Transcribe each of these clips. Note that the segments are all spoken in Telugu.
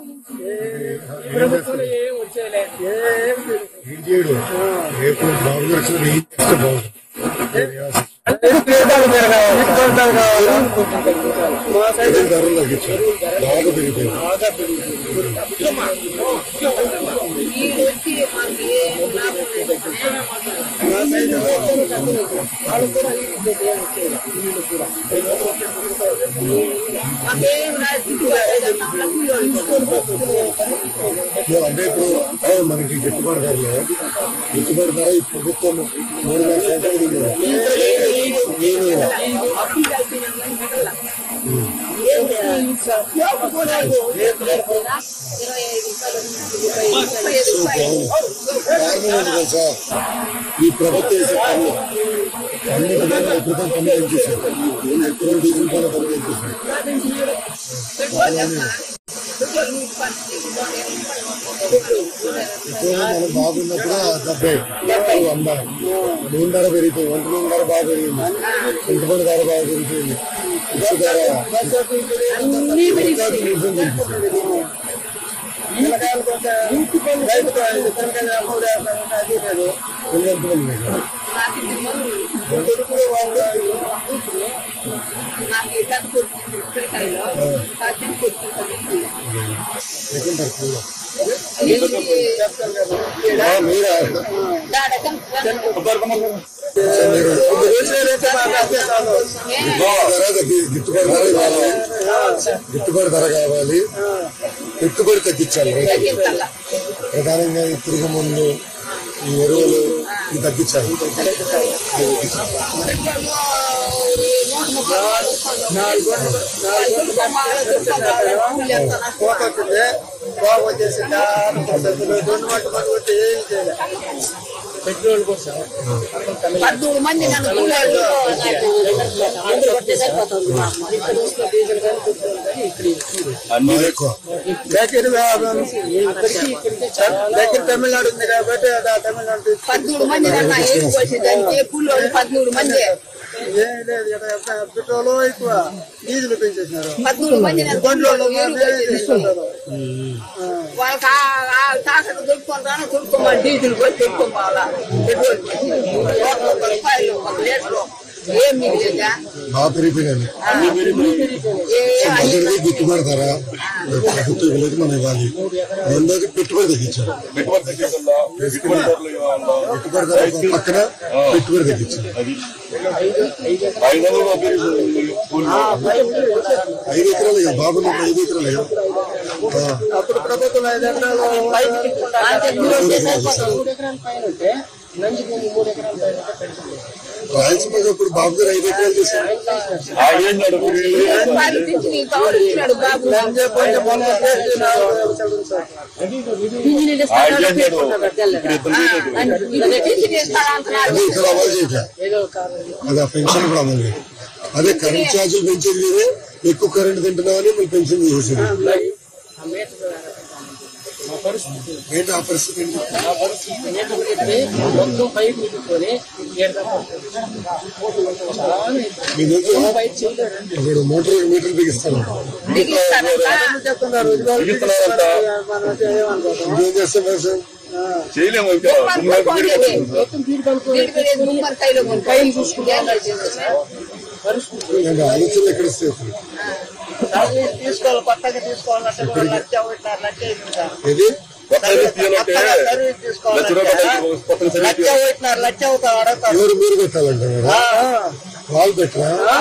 ప్రభుత్వంలో ఏం వచ్చేలే ఏం చేయడు రేపు బాబు గారు వచ్చి ఏం చేస్తే బాగుంది మా సైడ్ ఏం ధరలు తగ్గించారు బాగా పెరిగిపోయింది మా సైడ్ వాళ్ళు కూడా ఏం వచ్చేది వీళ్ళు కూడా ఇప్పుడు అంటే ఇప్పుడు ఆ, మనకి గిట్టుబాటు ధరలు గిట్టుబాటు ధర ఈ ప్రభుత్వం మూడు వేల రూపాయలు దిగింది. నేను కారణం ఏంటి తెలుసా ఈ ప్రభుత్వం వేసే పనులు అన్నిటి మీద ప్రభుత్వం పనులు ఏం చేశారు పెట్రోల్ డీజిల్ పనులు పనులు ఏం చేశారు ఇప్పుడు మనం బాగున్నప్పుడు డెబ్బై వంద నూనె ధర పెరిగిపోయింది వంట నూనె ధర బాగా పెరిగింది ఇంటిపడి ధర బాగా పెరిగిపోయింది ఇసుక ధర అన్ని ఇంకా నిజం పెరిగిపోయింది. పిల్లకాయలు కొంచెం రైతు పిల్లకాయలు అమ్మోడు అది లేదు పిల్లలు ఎంతమంది మీకు? కొడుకులు వాళ్ళు ఎట్లుంటారు పిల్లలు? ఆ, మీరా మీరు రోజులైతే బాగా అభ్యాసాలు ధర తగ్గి- గిట్టుబాటు ధర కావాలి గిట్టుబాటు ధర కావాలి పెట్టుబడి తగ్గించాలి రైతులకు. ప్రధానంగా ఈ పురుగు మందు ఈ ఎరువులు ఇవి తగ్గించాలి కోత వచ్చింది బాగా వచ్చేసింది రెండు మంది మంది వచ్చి ఏం చేయలేదు పెట్రోల్ కోసం పద్మూడు మంది నన్ను పిల్లలు అందరూ కొట్టే సరిపోతుంది మాకు. ఇక్కడ చూస్తే డీజిల్ కానీ పెట్రోల్ కానీ ఇక్కడ బాగా ఎక్కువ దగ్గర ఇక్కడికి ఇక్కడికి దగ్గర తమిళనాడు ఉంది కాబట్టి ఆ తమిళనాడు తీసుకు- పద్మూడు మంది నన్ను ఏం పోసేదంటే కూలోళ్ళు పద్మూడు మంది ఏం లేదు ఇక్కడ పెట్రోల్ ఎక్కువ డీజిల్ పెంచేసినారు పద్మూడు మంది నన్ను బండ్లో కూలోళ్ళు ఏరు పోసేదంటే తీసుకుంటారు వాళ్ళకి తాకట్టు దొరుకుకుంటాను దొరుకుకోమని డీజిల్ పోయి దొరుకుకోవాలా పెట్రోల్ పోసి. ఒక రూపాయలు ఒక లీటరు ఏం మిగిలేదా బాగా పెరిగిపోయినాయి ఏ మొదటిది గిట్టుబాటు ధర ప్రభుత్వం ఇవ్వలేదు మనం ఇవ్వాలి రెండోది పెట్టుబడి తగ్గించారు పెట్టుబడి తగ్గించాలా పెట్టుబడి ధరలు ఇవ్వాలా పెట్టుబడి ధర పక్కన పెట్టుబడి తగ్గించారు అది ఐదు వందలు పెరిగి కూలి ఐదు ఎకరాలు ఇక బాగున్నప్పుడు ఐదు ఎకరాలు ఇక. ఆ, అప్పుడు ప్రభుత్వం ఐదు ఎకరాలు అంతే మూడు వస్తే సరిపోతుంది మూడు ఎకరాల పైన ఉంటే మంచి భూమి మూడు ఎకరాల పైన ఉంటే పెడుతుంది రాయలసీమలో ఇప్పుడు బాబు గారు ఐదు ఎకరాలు చేశారు ఆ ఏం నడుపు రూపాయలు తెచ్చి నీ పవర్ ఇచ్చినాడు బాబు లంజే పోయిన మొన్న చేసి నాలుగు చదువు సార్ ఇంజనీర్ ఆ ఇస్తాడు, ఏం నడు పెట్టుకుంటాడు, తెల్లగా. ఇప్పుడు ఇద్దరు లేదు. ఇది తెచ్చి ఇస్తాడు అంటున్నాడు. అది ఇక్కడ అమలు చేయట్లే ఏదో కారణం అది ఆ పెన్షన్ కూడా అమలు చేయట్లే. అదే కరెంట్ ఛార్జీలు పెంచేది వేరే ఎక్కువ కరెంట్ తింటున్నామని మళ్ళీ పెన్షన్ చేసేది ఆ మీటర్ ద్వారా. మా పరిస్థితి ఏంటి ఆ పరిస్థితి ఏంటి? మా పరిస్థితి మీటర్ పెట్టి మొత్తం పైపు పెట్టుకొని ఏడదాకా చాలా మీ దగ్గర పైపు చేయలేడండి ఇప్పుడు మోటార్ మీటర్ బిగిస్తాను దిగిస్తాడంట. చెప్తున్నారు బిగిస్తున్నారంట. మనం ఏమనుకోతాం ఇంకేం చేస్తాం వ్యవసాయం చేయలేము ఇంకా తుమ్మలు కొనుక్కోండి. మొత్తం తీరుకోవాలి వీడి మీద ఏదో తుమ్మలు కైలో కొనుక్కో. కైలు చూసుకుంటాం పరిస్థితి ఏంటి ఆలోచనలు ఎక్కడ వస్తాయి అసలు? అది తీసుకోవాలి కొత్తగా తీసుకోవాలంటే కూడా లక్ష ఒకటిన్నర లక్ష అయింది సార్. ఏది కొత్త తీయాలంటే కొత్తగా సర్వీస్ లక్ష తీసుకోవాలంటే రూపాయలు కొత్త లక్ష ఒకటిన్నర లక్ష అవుతారు అడుగుతారు ఎవరు మీరు పెట్టాలంటారు ఆ, వాళ్ళు పెట్టరా ఆ,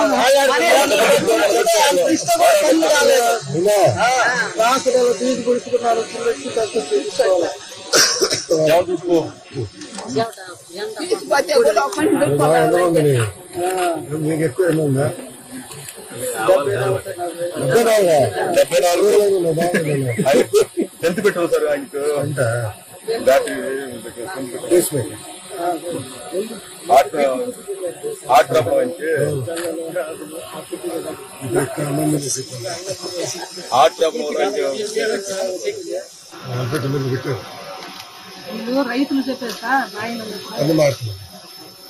అంత ఇష్టం కూడా పని రాలేదు. అవునా? ఆ, రాసులు తీసి గుడుచుకున్నారు పిల్లలకి తక్కువ తీసుకోవాలి ఎవరు చూసుకో తీసుకుపోతే కూడా ఒక మనిషి బాగా దొరుకుతాడు. ఎంతమందిని మీకు ఎక్కువ ఎన్ని ఉందా డెబ్బై నాలుగా? డెబ్బై నాలుగు ఇరవై నాలుగు ఉందా? బాగుందమ్మా. ఆయనకు ఎంత పెట్టారు సార్ ఆయనకు అంట battery basement heart heart drop ఆయనకి ఇప్పుడు ఇక్కడ అన్నం చేసేది. హార్ట్ డ్రాప్ వల్ల ఆయనకి ఆ, పెట్టు, మీరు పెట్టు. వీళ్ళు రైతులు చెప్పారు సార్ నాయన అన్ని మారుతుంది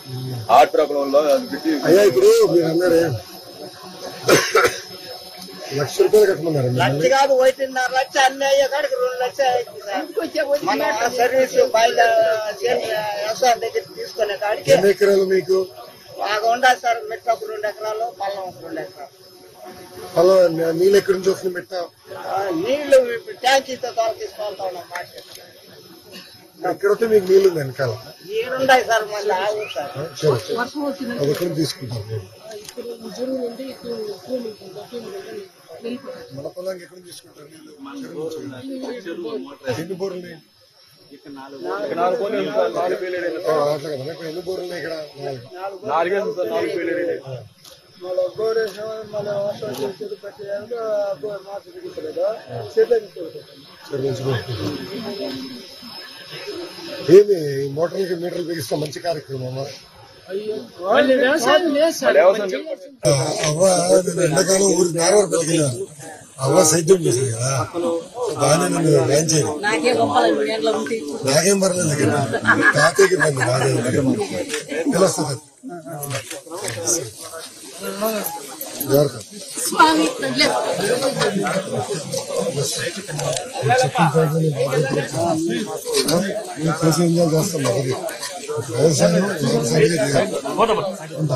హార్ట్ డ్రాప్ వల్ల అది పెట్టి అయ్యా ఇప్పుడు మీరు అన్నారే లక్ష రూపాయలు కట్టమన్నారు లక్ష మిమ్మల్ని కాదు ఒకటిన్నర లక్ష అన్ని అయ్యే కాడికి రెండు లక్షలు అయింది సార్ మన సర్వీస్ బయలు వ్యవసాయం దగ్గర తీసుకునే కాడికి ఎన్ని ఎకరాలు మీకు బాగా ఉండాలి సార్ మిట్ట ఒక రెండు ఎకరాలు పళ్ళం ఒక రెండు ఎకరాలు పొలం నీళ్ళు ఎక్కడి నుంచి వస్తుంది పెట్ట ఆ, నీళ్లు ట్యాంకీతో తొలగిస్తుంటా ఉన్నాం మార్కెట్ ఎక్కడ వస్తే మీకు నీళ్ళు ఉంది వెనకాల నీరుండాయి సార్ మళ్ళీ ఆగు సార్ ఆ, సరే అది ఎక్కడ తీసుకుంటారు మీరు మన పొలానికి ఎక్కడ తీసుకుంటారు నీళ్ళు ఎన్ని బోర్లు ఉన్నాయి? నాలుగు కోట్లు ఉంది సార్, నాలుగు వేలు ఏడు ఆ, అట్లా కదా ఇక్కడ ఎన్ని బోర్లు ఉన్నాయి ఇక్కడ నాలుగు. నాలుగేళ్ళు సార్ నాలుగు వేలు ఏడు మళ్ళీ గోరేసం మళ్ళీ వర్షం చేసి పెట్టేదానికి మార్చి దిగుతలేదు చెట్లు సరే మంచి బోర్లు. ఏమి ఈ మోటార్లకి మీటర్లు బిగిస్తాం మంచి కార్యక్రమం వ్యవసాయం అవ్వ నేను ఎండాకాలం ఊరి నారవరం పెరిగిన అవ్వ సైద్యం చేసింది కదా బాగానే నన్ను డ్యాన్స్ చేయను నాకే గొప్పలు ఎండ్ల ఉంటే నాకేం పర్లేదు ఇక్కడ తాతయ్యకి పని నాదే తెలుస్తుంది జాగ్రత్త స్వామి నేను చేసి ఎంజాయ్ చేస్తాం అది వ్యవసాయం వ్యవసాయం చేయాలి. ఉంటా.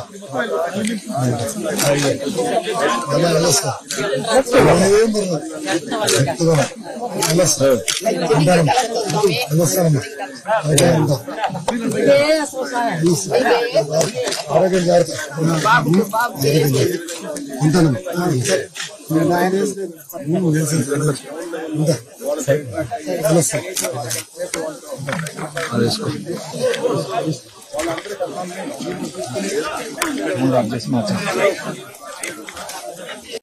ఎలా వెళ్ళొస్తా ఏం పర్లేదు చెప్తున్నా వెళ్ళొస్తా ఉంటానమ్మా వెళ్ళొస్తానమ్మా అయితే ఉంటా వెళ్ళొస్తా. ఆరోగ్యం జాగ్రత్త ఆరోగ్యం జాగ్రత్త ఉంటానమ్మా ఉమ్, వేసేసి వెళ్ళొచ్చు. ఉంటా వెళ్ళొస్తా మూడు అప్డేట్స్ మార్చాలి